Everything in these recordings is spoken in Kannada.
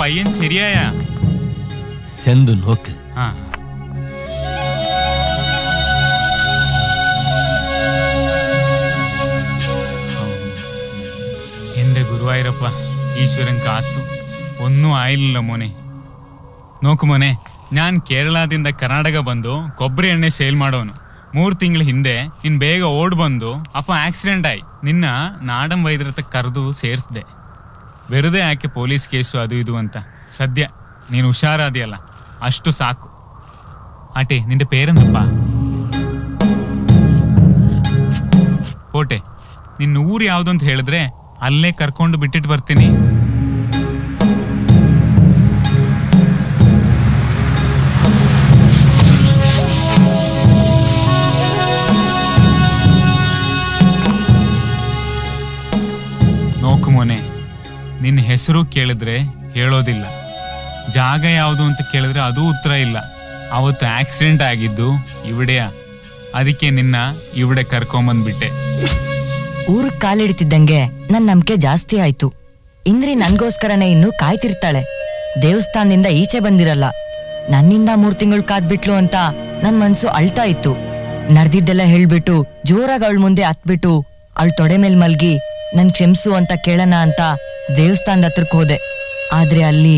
പയ്യൻ ശരിയായ ചെന്തു നോക്ക് ആ എന്റെ ഗുരുവായൂരപ്പ ഈശ്വരൻ കാത്തു ഒന്നും ആയില്ലല്ലോ മോനെ ನೋಕು ಮೊನೆ ನಾನ್ ಕೇರಳದಿಂದ ಕರ್ನಾಟಕ ಬಂದು ಕೊಬ್ಬರಿ ಎಣ್ಣೆ ಸೇಲ್ ಮಾಡೋನು ಮೂರ್ ತಿಂಗಳ ಹಿಂದೆ ನಿನ್ ಬೇಗ ಓಡ್ ಬಂದು ಅಪ್ಪ ಆಕ್ಸಿಡೆಂಟ್ ಆಯ್ ನಿನ್ನ ನಾಡಂ ವೈದ್ಯರ ಹತ್ರ ಕರೆದು ಸೇರಿಸ್ದೆ വെറുതെ ಯಾಕೆ ಪೊಲೀಸ್ ಕೇಸು ಅದು ಇದು ಅಂತ ಸದ್ಯ ನೀನು ಹುಷಾರಾದಿಯಲ್ಲ ಅಷ್ಟು ಸಾಕು ಆಟೆ ನಿന്റെ പേരെന്തಪ್ಪ ಕೋಟೆ ನಿನ್ನ ಊರು ಯಾವ್ದು ಅಂತ ಹೇಳಿದ್ರೆ ಅಲ್ಲೇ ಕರ್ಕೊಂಡು ಬಿಟ್ಟಿಟ್ಟು ಬರ್ತೀನಿ ನೋಕು ಮೊನೆ ನಿನ್ನ ಹೆಸರು ಕೇಳಿದ್ರೆ ಹೇಳೋದಿಲ್ಲ ಜಾಗ ಯಾವುದು ಅಂತ ಕೇಳಿದ್ರೆ ಅದು ಉತ್ತರ ಇಲ್ಲ ಅವತ್ತು ಆಕ್ಸಿಡೆಂಟ್ ಆಗಿದ್ದು ಇವಿಡೆಯ ಅದಕ್ಕೆ ನಿನ್ನ ಇವಿಡೆ ಕರ್ಕೊಂಬಂದ್ಬಿಟ್ಟೆ ಊರಿಗೆ ಕಾಲಿಡ್ತಿದ್ದಂಗೆ ನನ್ ನಂಬಿಕೆ ಜಾಸ್ತಿ ಆಯ್ತು ಇಂದ್ರಿ ನನ್ಗೋಸ್ಕರನೇ ಇನ್ನೂ ಕಾಯ್ತಿರ್ತಾಳೆ ದೇವಸ್ಥಾನದಿಂದ ಈಚೆ ಬಂದಿರಲ್ಲ ನನ್ನಿಂದ ಮೂರ್ ತಿಂಗಳು ಕಾದ್ಬಿಟ್ಲು ಅಂತ ನನ್ ಮನ್ಸು ಅಳ್ತಾ ಇತ್ತು ನಡ್ದಿದ್ದೆಲ್ಲ ಹೇಳ್ಬಿಟ್ಟು ಜೋರಾಗಿ ಅವಳ ಮುಂದೆ ಹತ್ಬಿಟ್ಟು ಅವಳ ತೊಡೆ ಮೇಲ್ ಮಲ್ಗಿ ನನ್ ಕ್ಷಮಿಸು ಅಂತ ಕೇಳೋಣ ಅಂತ ದೇವಸ್ಥಾನದ ಹತ್ರಕ್ ಹೋದೆ ಆದ್ರೆ ಅಲ್ಲಿ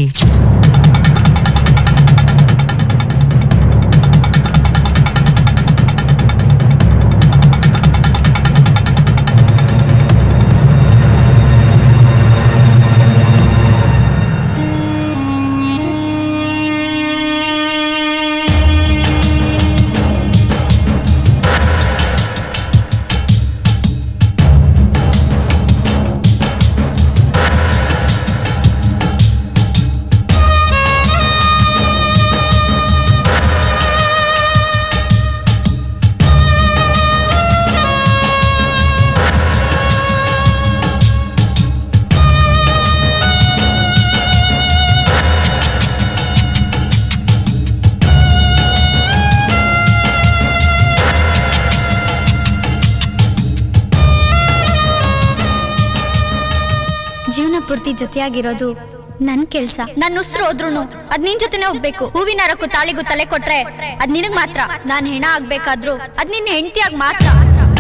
ಜೀವನ ಪೂರ್ತಿ ಜೊತೆಯಾಗಿರೋದು ನನ್ ಕೆಲ್ಸ ನನ್ನ ಉಸಿರು ಹೋದ್ರು ಅದ್ ನಿನ್ ಜೊತೆನೆ ಹೋಗ್ಬೇಕು ಹೂವಿನ ರಕ್ಕು ತಾಳಿಗೂ ತಲೆ ಕೊಟ್ರೆ ಅದ್ ನಿನಗ್ ಮಾತ್ರ ನಾನ್ ಹೆಣ ಆಗ್ಬೇಕಾದ್ರು ಅದ್ ನಿನ್ ಹೆಂಡತಿಯಾಗ್ ಮಾತ್ರ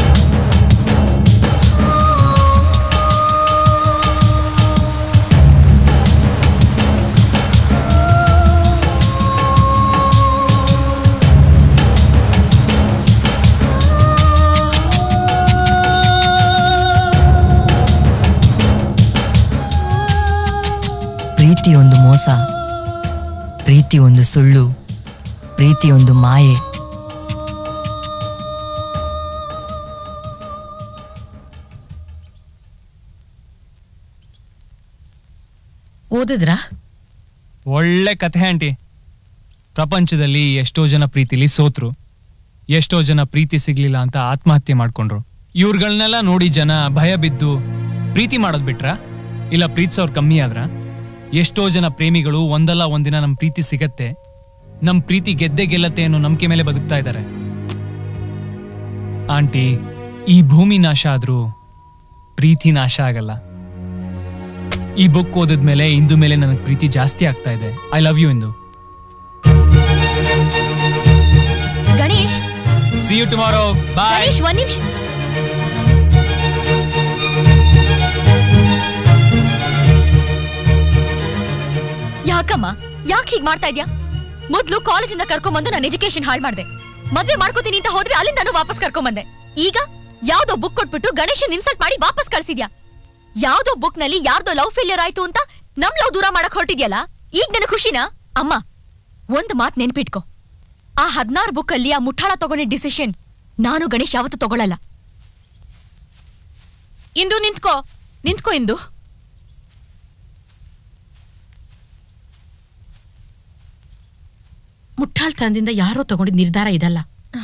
ಪ್ರೀತಿ ಒಂದು ಮೋಸ ಪ್ರೀತಿ ಒಂದು ಸುಳ್ಳು ಪ್ರೀತಿ ಒಂದು ಮಾಯೆ ಓದಿದ್ರಾ ಒಳ್ಳೆ ಕಥೆ ಆಂಟಿ ಪ್ರಪಂಚದಲ್ಲಿ ಎಷ್ಟೋ ಜನ ಪ್ರೀತಿಲಿ ಸೋತ್ರು ಎಷ್ಟೋ ಜನ ಪ್ರೀತಿ ಸಿಗ್ಲಿಲ್ಲ ಅಂತ ಆತ್ಮಹತ್ಯೆ ಮಾಡ್ಕೊಂಡ್ರು ಇವ್ರುಗಳನ್ನೆಲ್ಲ ನೋಡಿ ಜನ ಭಯ ಬಿದ್ದು ಪ್ರೀತಿ ಮಾಡೋದ್ ಬಿಟ್ರ ಇಲ್ಲ ಪ್ರೀತಿಸೋರ್ ಕಮ್ಮಿ ಆದ್ರ ಎಷ್ಟೋ ಜನ ಪ್ರೇಮಿಗಳು ಒಂದಲ್ಲ ಒಂದಿನ ನಮ್ ಪ್ರೀತಿ ಸಿಗತ್ತೆ ನಮ್ ಪ್ರೀತಿ ಗೆದ್ದೆ ಗೆಲ್ಲತ್ತೆ ಅನ್ನೋ ನಂಬಿಕೆ ಮೇಲೆ ಬದುಕ್ತಾ ಇದ್ದಾರೆ ಆಂಟಿ ಈ ಭೂಮಿ ನಾಶ ಆದ್ರೂ ಪ್ರೀತಿ ನಾಶ ಆಗಲ್ಲ ಈ ಬುಕ್ ಓದಿದ್ಮೇಲೆ ಇಂದು ಮೇಲೆ ನನಗೆ ಪ್ರೀತಿ ಜಾಸ್ತಿ ಆಗ್ತಾ ಇದೆ ಐ ಲವ್ ಯು ಇಂದು Ganesh see you tomorrow bye Ganesh ಒಂದ್ ನಿಮಿಷ ಯಾಕಮ್ಮ ಯಾಕೆ ಹೀಗ್ ಮಾಡ್ತಾ ಇದ್ಯಾ ಮೊದ್ಲು ಕಾಲೇಜಿಂದ ಕರ್ಕೊಂಬಂದು ನಾನು ಎಜುಕೇಶನ್ ಹಾಳು ಮಾಡ್ದೆ ಮದ್ವೆ ಮಾಡ್ಕೋತೀನಿ ಅಂತ ಹೋದ್ರೆ ಅಲ್ಲಿಂದಾನು ವಾಪಸ್ ಕರ್ಕೊಂಬಂದೆ ಈಗ ಯಾವ್ದೋ ಬುಕ್ ಕೊಟ್ಬಿಟ್ಟು ಗಣೇಶನ್ ಇನ್ಸಲ್ಟ್ ಮಾಡಿ ವಾಪಸ್ ಕಳ್ಸಿದ್ಯಾ ಯಾವ್ದೋ ಬುಕ್ ನಲ್ಲಿ ಯಾರ್ದೋ ಲವ್ ಫೇಲ್ಯೂರ್ ಆಯ್ತು ಅಂತ ನಮ್ ಲವ್ ದೂರ ಮಾಡಕ್ ಹೊರಟಿದ್ಯಲ್ಲ ಈಗ ನನಗ್ ಖುಷಿನಾ ಅಮ್ಮ ಒಂದ್ ಮಾತ್ ನೆನ್ಪಿಟ್ಕೋ ಆ ಹದ್ನಾರು ಬುಕ್ ಅಲ್ಲಿ ಆ ಮುಠಾಳ ತಗೊಂಡಿದ್ದ ಡಿಸಿಷನ್ ನಾನು ಗಣೇಶ್ ಯಾವತ್ತೂ ತಗೊಳಲ್ಲ ಇಂದು ನಿಂತ್ಕೋ ನಿಂತ್ಕೋ ಇಂದು ಮುಟ್ಟಾಳ್ತನದಿಂದ ಯಾರೋ ತಗೊಂಡಿದ್ ನಿರ್ಧಾರ ಇದಲ್ಲ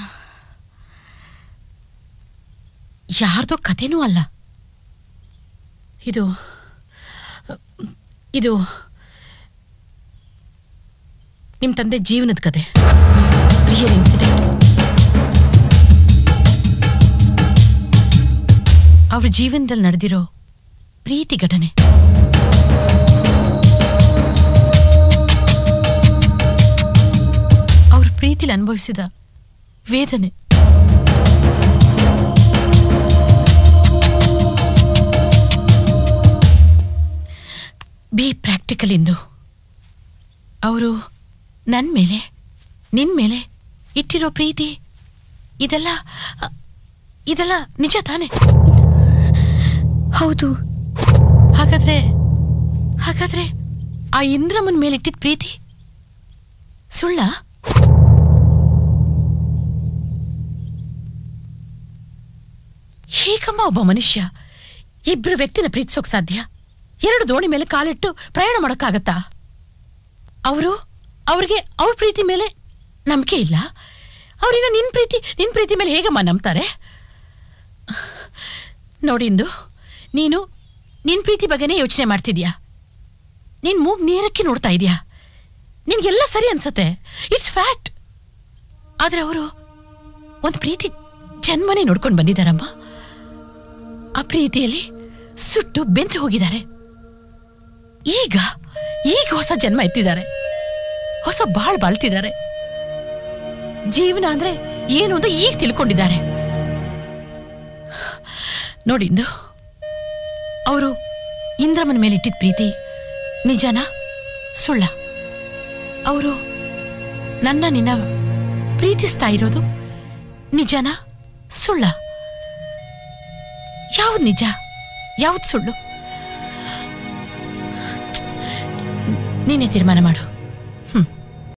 ಯಾರ್ದೋ ಕಥೆನೂ ಅಲ್ಲ ಇದು ಇದು ನಿಮ್ ತಂದೆ ಜೀವನದ ಕತೆ ರಿಯಲ್ ಇನ್ಸಿಡೆಂಟ್ ಅವ್ರ ಜೀವನದಲ್ಲಿ ನಡೆದಿರೋ ಪ್ರೀತಿ ಘಟನೆ ಪ್ರೀತಿಲಿ ಅನುಭವಿಸಿದ ವೇದನೆ ಬಿ ಪ್ರಾಕ್ಟಿಕಲ್ ಇಂದು ಅವರು ನನ್ನ ಮೇಲೆ ನಿನ್ನ ಮೇಲೆ ಇಟ್ಟಿರೋ ಪ್ರೀತಿ ಇದೆಲ್ಲ ಅ, ಇದೆಲ್ಲ ನಿಜ ತಾನೆ ಹೌದು ಹಾಗಾದ್ರೆ ಹಾಗಾದ್ರೆ ಆ ಇಂದ್ರಮ್ಮನ ಮೇಲೆ ಇಟ್ಟಿದ್ದ ಪ್ರೀತಿ ಸುಳ್ಳ ಹೀಗಮ್ಮ ಒಬ್ಬ ಮನುಷ್ಯ ಇಬ್ರು ವ್ಯಕ್ತಿನ ಪ್ರೀತಿಸೋಕ್ ಸಾಧ್ಯ ಎರಡು ದೋಣಿ ಮೇಲೆ ಕಾಲಿಟ್ಟು ಪ್ರಯಾಣ ಮಾಡೋಕ್ಕಾಗತ್ತಾ ಅವರು ಅವ್ರಿಗೆ ಅವ್ರ ಪ್ರೀತಿ ಮೇಲೆ ನಂಬಿಕೆ ಇಲ್ಲ ಅವರಿನ್ನ ನಿನ್ ಪ್ರೀತಿ ನಿನ್ ಪ್ರೀತಿ ಮೇಲೆ ಹೇಗಮ್ಮ ನಂಬ್ತಾರೆ ನೋಡಿಂದು ನೀನು ನಿನ್ ಪ್ರೀತಿ ಬಗ್ಗೆನೇ ಯೋಚನೆ ಮಾಡ್ತಿದ್ಯಾ ನಿನ್ ಮೂಗ್ ನೇರಕ್ಕೆ ನೋಡ್ತಾ ಇದೀಯಾ ನಿನ್ಗೆಲ್ಲ ಸರಿ ಅನ್ಸತ್ತೆ ಇಟ್ಸ್ ಫ್ಯಾಕ್ಟ್ ಆದ್ರೆ ಅವರು ಒಂದು ಪ್ರೀತಿ ಜನ್ಮನೇ ನೋಡ್ಕೊಂಡು ಬಂದಿದ್ದಾರಮ್ಮ ಆ ಪ್ರೀತಿಯಲ್ಲಿ ಸುಟ್ಟು ಬೆಂತು ಹೋಗಿದ್ದಾರೆ ಈಗ ಈಗ ಹೊಸ ಜನ್ಮ ಎತ್ತಿದ್ದಾರೆ ಹೊಸ ಬಾಳ್ ಬಾಳ್ತಿದ್ದಾರೆ ಜೀವನ ಅಂದ್ರೆ ಏನು ಅಂತ ಈಗ ತಿಳ್ಕೊಂಡಿದ್ದಾರೆ ನೋಡಿಂದು ಅವರು ಇಂದ್ರಮನ ಮೇಲೆ ಇಟ್ಟಿದ್ದ ಪ್ರೀತಿ ನಿಜನ ಸುಳ್ಳ ಅವರು ನನ್ನ ನಿನ್ನ ಪ್ರೀತಿಸ್ತಾ ಇರೋದು ನಿಜನ ಸುಳ್ಳ ಯಾವ್ದು ನಿಜ ಯಾವ್ದು ಸುಳ್ಳು ನೀನೇ ತೀರ್ಮಾನ ಮಾಡು